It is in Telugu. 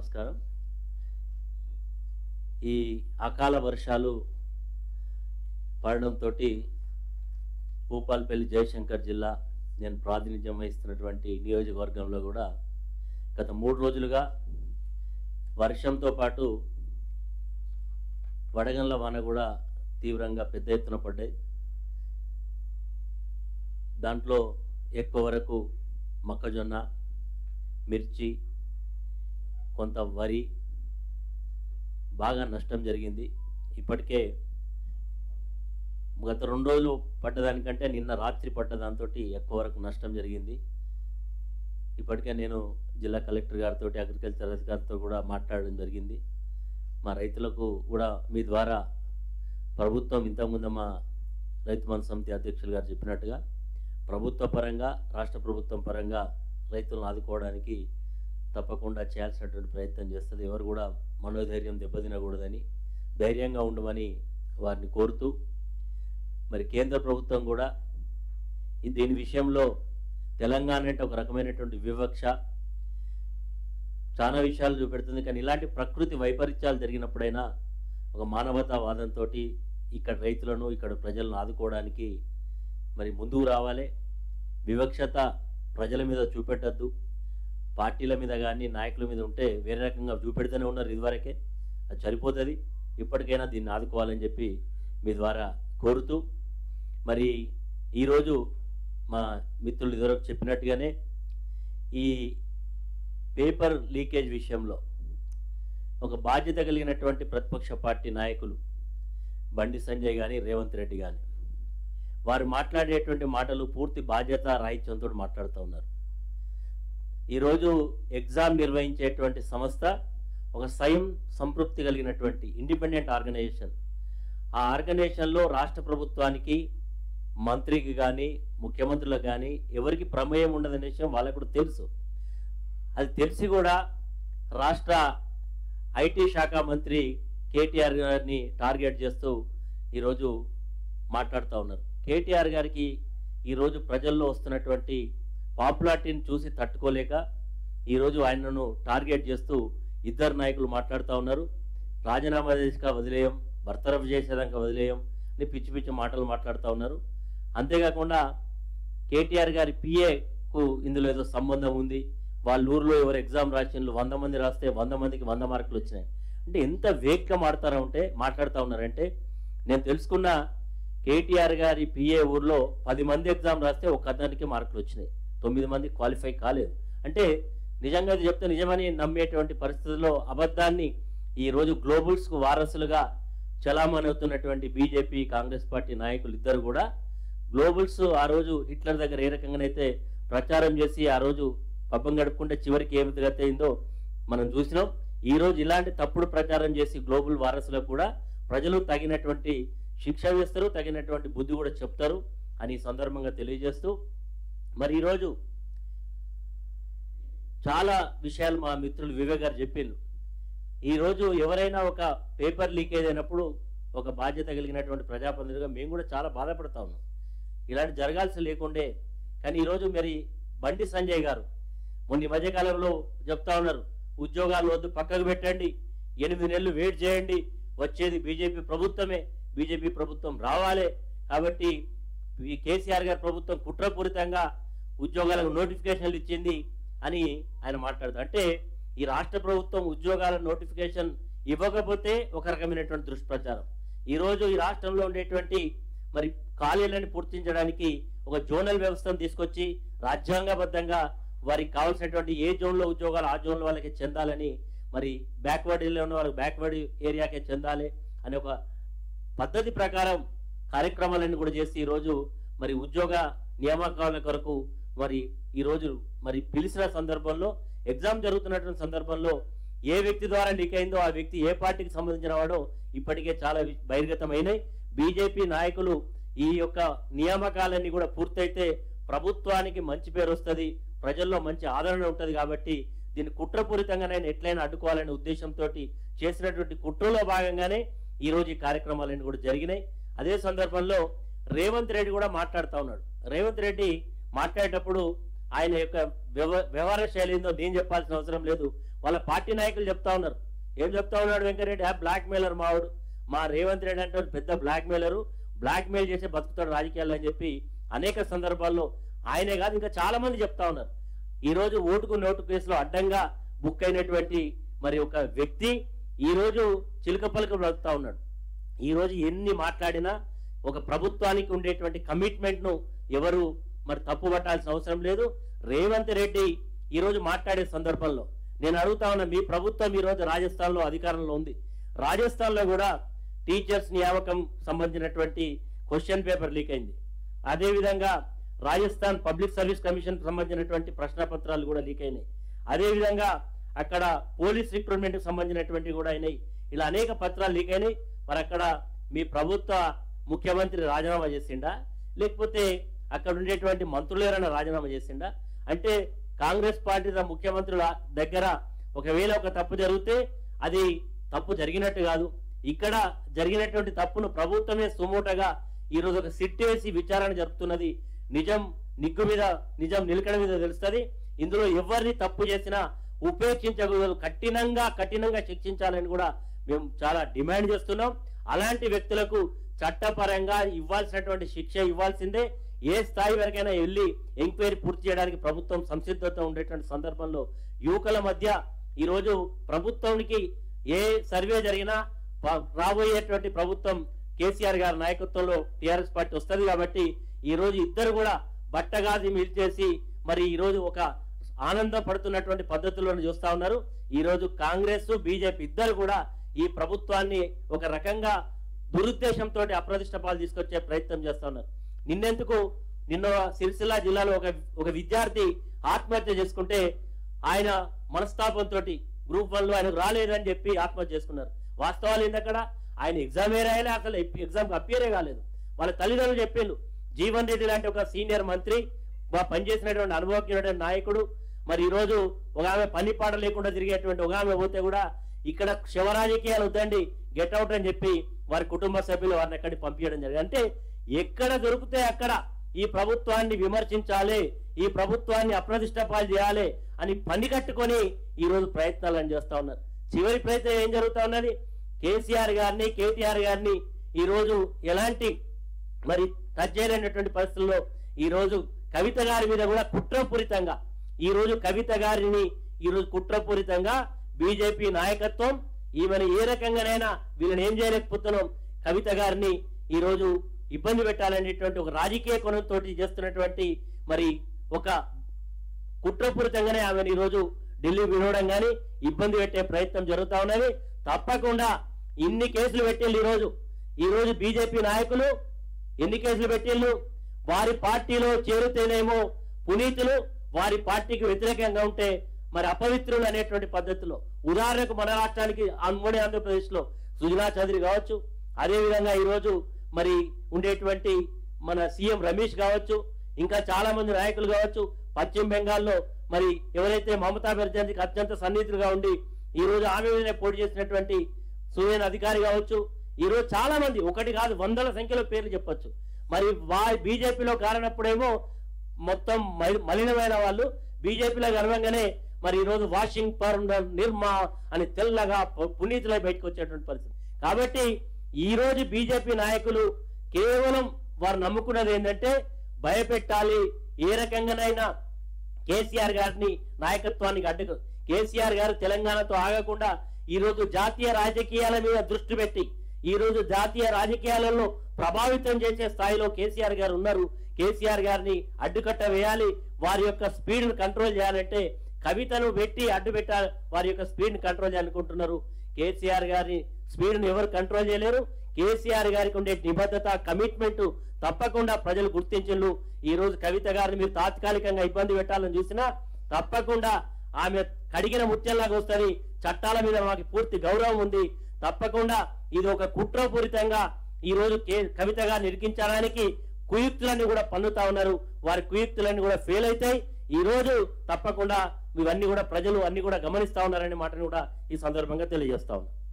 నమస్కారం ఈ అకాల వర్షాలు పడడంతో భూపాల్పల్లి జయశంకర్ జిల్లా నేను ప్రాతినిధ్యం వహిస్తున్నటువంటి నియోజకవర్గంలో కూడా గత మూడు రోజులుగా వర్షంతో పాటు వడగండ్ల వాన కూడా తీవ్రంగా పెద్ద ఎత్తున పడ్డాయి దాంట్లో ఎక్కువ వరకు మొక్కజొన్న మిర్చి కొంత వరి బాగా నష్టం జరిగింది ఇప్పటికే గత రెండు రోజులు పడ్డదానికంటే నిన్న రాత్రి పడ్డ దాంతో ఎక్కువ వరకు నష్టం జరిగింది ఇప్పటికే నేను జిల్లా కలెక్టర్ గారితో అగ్రికల్చర్ అధికారితో కూడా మాట్లాడడం జరిగింది మా రైతులకు కూడా మీ ద్వారా ప్రభుత్వం ఇంతకుముందు మా రైతు మన సమితి అధ్యక్షులు గారు చెప్పినట్టుగా ప్రభుత్వ పరంగా రాష్ట్ర ప్రభుత్వం పరంగా రైతులను ఆదుకోవడానికి తప్పకుండా చేయాల్సినటువంటి ప్రయత్నం చేస్తుంది ఎవరు కూడా మనోధైర్యం దెబ్బతినకూడదని ధైర్యంగా ఉండమని వారిని కోరుతూ మరి కేంద్ర ప్రభుత్వం కూడా ఈ దీని విషయంలో తెలంగాణ అంటే ఒక రకమైనటువంటి వివక్ష చాలా విషయాలు చూపెడుతుంది కానీ ఇలాంటి ప్రకృతి వైపరీత్యాలు జరిగినప్పుడైనా ఒక మానవతావాదంతో ఇక్కడ రైతులను ఇక్కడ ప్రజలను ఆదుకోవడానికి మరి ముందుకు రావాలి వివక్షత ప్రజల మీద చూపెట్టద్దు పార్టీల మీద కానీ నాయకుల మీద ఉంటే వేరే రకంగా చూపెడుతూనే ఉన్నారు ఇదివరకే అది సరిపోతుంది ఇప్పటికైనా దీన్ని ఆదుకోవాలని చెప్పి మీ ద్వారా కోరుతూ మరి ఈరోజు మా మిత్రులు ఇదివరకు చెప్పినట్టుగానే ఈ పేపర్ లీకేజ్ విషయంలో ఒక బాధ్యత కలిగినటువంటి ప్రతిపక్ష పార్టీ నాయకులు బండి సంజయ్ కానీ రేవంత్ రెడ్డి కానీ వారు మాట్లాడేటువంటి మాటలు పూర్తి బాధ్యత రాహిత్యంతో మాట్లాడుతూ ఉన్నారు ఈరోజు ఎగ్జామ్ నిర్వహించేటువంటి సంస్థ ఒక స్వయం సంతృప్తి కలిగినటువంటి ఇండిపెండెంట్ ఆర్గనైజేషన్ ఆ ఆర్గనైజేషన్లో రాష్ట్ర ప్రభుత్వానికి మంత్రికి కానీ ముఖ్యమంత్రులకు కానీ ఎవరికి ప్రమేయం ఉండదనే విషయం వాళ్ళకు కూడా తెలుసు అది తెలిసి కూడా రాష్ట్ర ఐటీ శాఖ మంత్రి కేటీఆర్ గారిని టార్గెట్ చేస్తూ ఈరోజు మాట్లాడుతూ ఉన్నారు కేటీఆర్ గారికి ఈరోజు ప్రజల్లో వస్తున్నటువంటి పాపులారిటీని చూసి తట్టుకోలేక ఈరోజు ఆయనను టార్గెట్ చేస్తూ ఇద్దరు నాయకులు మాట్లాడుతూ ఉన్నారు రాజీనామా చేసిక వదిలేయం బర్తరఫ్ చేసేదాకా వదిలేయం అని పిచ్చి పిచ్చి మాటలు మాట్లాడుతూ ఉన్నారు అంతేకాకుండా కేటీఆర్ గారి పిఏకు ఇందులో ఏదో సంబంధం ఉంది వాళ్ళ ఊర్లో ఎవరు ఎగ్జామ్ రాసిండ్రు వంద మంది రాస్తే వంద మందికి వంద మార్కులు వచ్చినాయి అంటే ఎంత వేగ్గా మాడతారా ఉంటే మాట్లాడుతూ ఉన్నారంటే నేను తెలుసుకున్న కేటీఆర్ గారి పిఏ ఊర్లో పది మంది ఎగ్జామ్ రాస్తే ఒక అతనికి మార్కులు వచ్చినాయి తొమ్మిది మంది క్వాలిఫై కాలేదు అంటే నిజంగా ఇది చెప్తే నిజమని నమ్మేటువంటి పరిస్థితుల్లో అబద్ధాన్ని ఈ రోజు గ్లోబల్స్కు వారసులుగా చలామణి అవుతున్నటువంటి బీజేపీ కాంగ్రెస్ పార్టీ నాయకులు ఇద్దరు కూడా గ్లోబల్స్ ఆ రోజు హిట్లర్ దగ్గర ఏ రకంగానైతే ప్రచారం చేసి ఆ రోజు పబ్బం గడుపుకుంటే చివరికి ఏమి అయిందో మనం చూసినాం ఈ రోజు ఇలాంటి తప్పుడు ప్రచారం చేసి గ్లోబల్ వారసులకు కూడా ప్రజలు తగినటువంటి శిక్ష వేస్తారు తగినటువంటి బుద్ధి కూడా చెప్తారు అని ఈ సందర్భంగా తెలియజేస్తూ మరి ఈరోజు చాలా విషయాలు మా మిత్రులు వివేక్ గారు చెప్పిండ్రు ఈరోజు ఎవరైనా ఒక పేపర్ లీకేజ్ అయినప్పుడు ఒక బాధ్యత కలిగినటువంటి ప్రజాప్రతినిధిగా మేము కూడా చాలా బాధపడతా ఉన్నాం ఇలాంటి జరగాల్సి లేకుండే కానీ ఈరోజు మరి బండి సంజయ్ గారు మొన్న ఈ మధ్యకాలంలో చెప్తా ఉన్నారు ఉద్యోగాలు వద్దు పక్కకు పెట్టండి ఎనిమిది నెలలు వెయిట్ చేయండి వచ్చేది బీజేపీ ప్రభుత్వమే బీజేపీ ప్రభుత్వం రావాలి కాబట్టి ఈ కేసీఆర్ గారి ప్రభుత్వం కుట్రపూరితంగా ఉద్యోగాలకు నోటిఫికేషన్లు ఇచ్చింది అని ఆయన మాట్లాడుతారు అంటే ఈ రాష్ట్ర ప్రభుత్వం ఉద్యోగాల నోటిఫికేషన్ ఇవ్వకపోతే ఒక రకమైనటువంటి దుష్ప్రచారం ఈ రోజు ఈ రాష్ట్రంలో ఉండేటువంటి మరి ఖాళీలను పూర్తించడానికి ఒక జోనల్ వ్యవస్థను తీసుకొచ్చి రాజ్యాంగబద్ధంగా వారికి కావాల్సినటువంటి ఏ జోన్లో ఉద్యోగాలు ఆ జోన్లో వాళ్ళకి చెందాలని మరి బ్యాక్వర్డ్ ఏరియాలో ఉన్న వాళ్ళకి బ్యాక్వర్డ్ ఏరియాకే చెందాలి అనే ఒక పద్ధతి ప్రకారం కార్యక్రమాలన్నీ కూడా చేసి ఈరోజు మరి ఉద్యోగ నియామకాల కొరకు మరి ఈరోజు మరి పిలిచిన సందర్భంలో ఎగ్జామ్ జరుగుతున్నటువంటి సందర్భంలో ఏ వ్యక్తి ద్వారా లీక్ అయిందో ఆ వ్యక్తి ఏ పార్టీకి సంబంధించిన వాడో ఇప్పటికే చాలా వి- బహిర్గతమైనాయి బీజేపీ నాయకులు ఈ యొక్క నియామకాలన్నీ కూడా పూర్తయితే ప్రభుత్వానికి మంచి పేరు వస్తుంది ప్రజల్లో మంచి ఆదరణ ఉంటుంది కాబట్టి దీన్ని కుట్రపూరితంగానైనా ఎట్లయినా అడ్డుకోవాలనే ఉద్దేశంతో చేసినటువంటి కుట్రలో భాగంగానే ఈ రోజు ఈ కార్యక్రమాలన్నీ కూడా జరిగినాయి అదే సందర్భంలో రేవంత్ రెడ్డి కూడా మాట్లాడుతూ ఉన్నాడు రేవంత్ రెడ్డి మాట్లాడేటప్పుడు ఆయన యొక్క వ్యవ వ్యవహార శైలి ఏందో నేను చెప్పాల్సిన అవసరం లేదు వాళ్ళ పార్టీ నాయకులు చెప్తా ఉన్నారు ఏం చెప్తా ఉన్నాడు వెంకరెడ్డి ఆ బ్లాక్ మెయిలర్ మావాడు మా రేవంత్ రెడ్డి అంటే పెద్ద బ్లాక్ మెయిలరు బ్లాక్ మెయిల్ చేసి బతుకుతాడు రాజకీయాల్లో అని చెప్పి అనేక సందర్భాల్లో ఆయనే కాదు ఇంకా చాలా మంది చెప్తా ఉన్నారు ఈ రోజు ఓటుకు నోటు కేసులో అడ్డంగా బుక్ అయినటువంటి మరి ఒక వ్యక్తి ఈ రోజు చిలుక పలుక బ్రతుకుతా ఉన్నాడు ఈ రోజు ఎన్ని మాట్లాడినా ఒక ప్రభుత్వానికి ఉండేటువంటి కమిట్మెంట్ ను ఎవరు మరి తప్పు పట్టాల్సిన అవసరం లేదు రేవంత్ రెడ్డి ఈ రోజు మాట్లాడే సందర్భంలో నేను అడుగుతా ఉన్నా మీ ప్రభుత్వం ఈ రోజు రాజస్థాన్ లో అధికారంలో ఉంది రాజస్థాన్ లో కూడా టీచర్స్ నియామకం సంబంధించినటువంటి క్వశ్చన్ పేపర్ లీక్ అయింది అదే విధంగా రాజస్థాన్ పబ్లిక్ సర్వీస్ కమిషన్ సంబంధించినటువంటి ప్రశ్న పత్రాలు కూడా లీక్ అయినాయి అదే విధంగా అక్కడ పోలీస్ రిక్రూట్మెంట్ కి సంబంధించినటువంటి కూడా అయినాయి ఇలా అనేక పత్రాలు లీక్ అయినాయి మరి అక్కడ మీ ప్రభుత్వ ముఖ్యమంత్రి రాజీనామా చేసిండా లేకపోతే అక్కడ ఉండేటువంటి మంత్రులు ఎవరైనా రాజీనామా చేసిండా అంటే కాంగ్రెస్ పార్టీ ద- ముఖ్యమంత్రుల దగ్గర ఒకవేళ ఒక తప్పు జరిగితే అది తప్పు జరిగినట్టు కాదు ఇక్కడ జరిగినటువంటి తప్పును ప్రభుత్వమే సుమోటగా ఈ రోజు ఒక సిట్ వేసి విచారణ జరుపుతున్నది నిజం నిగ్గు మీద నిజం నిలకడ మీద తెలుస్తుంది ఇందులో ఎవరిని తప్పు చేసినా ఉపేక్షించకూడదు కఠినంగా కఠినంగా శిక్షించాలని కూడా మేము చాలా డిమాండ్ చేస్తున్నాం అలాంటి వ్యక్తులకు చట్టపరంగా ఇవ్వాల్సినటువంటి శిక్ష ఇవ్వాల్సిందే ఏ స్థాయి వరకైనా వెళ్ళి ఎంక్వైరీ పూర్తి చేయడానికి ప్రభుత్వం సంసిద్ధత ఉండేటువంటి సందర్భంలో యువకుల మధ్య ఈరోజు ప్రభుత్వానికి ఏ సర్వే జరిగినా ప- రాబోయేటువంటి ప్రభుత్వం కేసీఆర్ గారి నాయకత్వంలో టిఆర్ఎస్ పార్టీ వస్తుంది కాబట్టి ఈ రోజు ఇద్దరు కూడా బట్టగాది మిల్చేసి మరి ఈ రోజు ఒక ఆనందం పడుతున్నటువంటి పద్ధతులను చూస్తా ఉన్నారు ఈ రోజు కాంగ్రెస్ బీజేపీ ఇద్దరు కూడా ఈ ప్రభుత్వాన్ని ఒక రకంగా దురుద్దేశంతో అప్రదిష్ట పాలు తీసుకొచ్చే ప్రయత్నం చేస్తా ఉన్నారు నిన్నెందుకు నిన్న సిరిసిల్ల జిల్లాలో ఒక ఒక విద్యార్థి ఆత్మహత్య చేసుకుంటే ఆయన మనస్తాపంతో గ్రూప్ వన్ లో ఆయనకు రాలేదని చెప్పి ఆత్మహత్య చేసుకున్నారు వాస్తవాలు ఏంది అక్కడ ఆయన ఎగ్జామ్ ఏ రాయాలి అసలు ఎగ్జామ్ అప్పేరే కాలేదు వాళ్ళ తల్లిదండ్రులు చెప్పిండు జీవన్ రెడ్డి లాంటి ఒక సీనియర్ మంత్రి బాగా పనిచేసినటువంటి అనుభవజ్ఞుడైన నాయకుడు మరి ఈ రోజు ఒక ఆమె పని పాట లేకుండా తిరిగేటువంటి ఒక ఆమె పోతే కూడా ఇక్కడ శివరాజకీయాలు వద్దండి గెట్ అవుట్ అని చెప్పి వారి కుటుంబ సభ్యులు వారిని ఎక్కడికి పంపించడం జరిగింది అంటే ఎక్కడ దొరికితే అక్కడ ఈ ప్రభుత్వాన్ని విమర్శించాలి ఈ ప్రభుత్వాన్ని అప్రతిష్ట పాలు చేయాలి అని పని కట్టుకొని ఈ రోజు ప్రయత్నాలను చేస్తా ఉన్నారు చివరి ప్రయత్నం ఏం జరుగుతా ఉన్నది కేసీఆర్ గారిని కేటీఆర్ గారిని ఈ రోజు ఎలాంటి మరి టచ్ చేయలేనటువంటి పరిస్థితుల్లో ఈ రోజు కవిత గారి మీద కూడా కుట్రపూరితంగా ఈ రోజు కవిత గారిని ఈ రోజు కుట్రపూరితంగా బీజేపీ నాయకత్వం ఈమెను ఏ రకంగానైనా వీళ్ళని ఏం చేయలేకపోతున్నాం కవిత గారిని ఈ రోజు ఇబ్బంది పెట్టాలనేటువంటి ఒక రాజకీయ కోణంతో చేస్తున్నటువంటి మరి ఒక కుట్రపూరితంగానే ఆమెను ఈరోజు ఢిల్లీ వినవడం కానీ ఇబ్బంది పెట్టే ప్రయత్నం జరుగుతా ఉన్నది తప్పకుండా ఇన్ని కేసులు పెట్టిళ్ళు ఈరోజు ఈ రోజు బీజేపీ నాయకులు ఎన్ని కేసులు పెట్టిళ్ళు వారి పార్టీలో చేరుతేనేమో పునీతులు వారి పార్టీకి వ్యతిరేకంగా ఉంటే మరి అపవిత్రులు అనేటువంటి పద్ధతిలో ఉదాహరణకు మన రాష్ట్రానికి ఉమ్మడి ఆంధ్రప్రదేశ్ లో సుజనా చౌదరి కావచ్చు అదే విధంగా ఈ రోజు మరి ఉండేటువంటి మన సీఎం రమేష్ కావచ్చు ఇంకా చాలా మంది నాయకులు కావచ్చు పశ్చిమ బెంగాల్లో మరి ఎవరైతే మమతా బెనర్జీకి అత్యంత సన్నిహితులుగా ఉండి ఈ రోజు ఆమె మీదనే పోటీ చేసినటువంటి సువేన్ అధికారి కావచ్చు ఈ రోజు చాలా మంది ఒకటి కాదు వందల సంఖ్యలో పేర్లు చెప్పొచ్చు మరి వా బీజేపీలో కారణప్పుడేమో మొత్తం మలి- మలినమైన వాళ్ళు బీజేపీలో గర్వంగానే మరి ఈ రోజు వాషింగ్ పౌడర్ నిర్మా అని తెల్లగా పు- పునీతులై బయటకు వచ్చేటువంటి పరిస్థితి కాబట్టి ఈ రోజు బీజేపీ నాయకులు కేవలం వారు నమ్ముకున్నది ఏంటంటే భయపెట్టాలి ఏ రకంగానైనా కేసీఆర్ గారిని నాయకత్వానికి అడ్డుకు కేసీఆర్ గారు తెలంగాణతో ఆగకుండా ఈ రోజు జాతీయ రాజకీయాల మీద దృష్టి పెట్టి ఈ రోజు జాతీయ రాజకీయాలలో ప్రభావితం చేసే స్థాయిలో కేసీఆర్ గారు ఉన్నారు కేసీఆర్ గారిని అడ్డుకట్ట వేయాలి వారి యొక్క స్పీడ్ ను కంట్రోల్ చేయాలంటే కవితను పెట్టి అడ్డు పెట్టాలి వారి యొక్క స్పీడ్ ని కంట్రోల్ చేయాలనుకుంటున్నారు కేసీఆర్ గారి స్పీడ్ ను ఎవరు కంట్రోల్ చేయలేరు కేసీఆర్ గారికి ఉండే నిబద్ధత కమిట్మెంట్ తప్పకుండా ప్రజలు గుర్తించు ఈ రోజు కవిత గారిని మీరు తాత్కాలికంగా ఇబ్బంది పెట్టాలని చూసినా తప్పకుండా ఆమె కడిగిన ముత్యంలాగా వస్తుంది చట్టాల మీద మాకు పూర్తి గౌరవం ఉంది తప్పకుండా ఇది ఒక కుట్రపూరితంగా ఈ రోజు కే- కవిత గారిని ఇరికించడానికి కుయుక్తులన్నీ కూడా పన్నుతా ఉన్నారు వారి కుయుక్తులన్నీ కూడా ఫెయిల్ అవుతాయి ఈ రోజు తప్పకుండా ఇవన్నీ కూడా ప్రజలు అన్ని కూడా గమనిస్తా ఉన్నారనే మాటను కూడా ఈ సందర్భంగా తెలియజేస్తా ఉన్నాను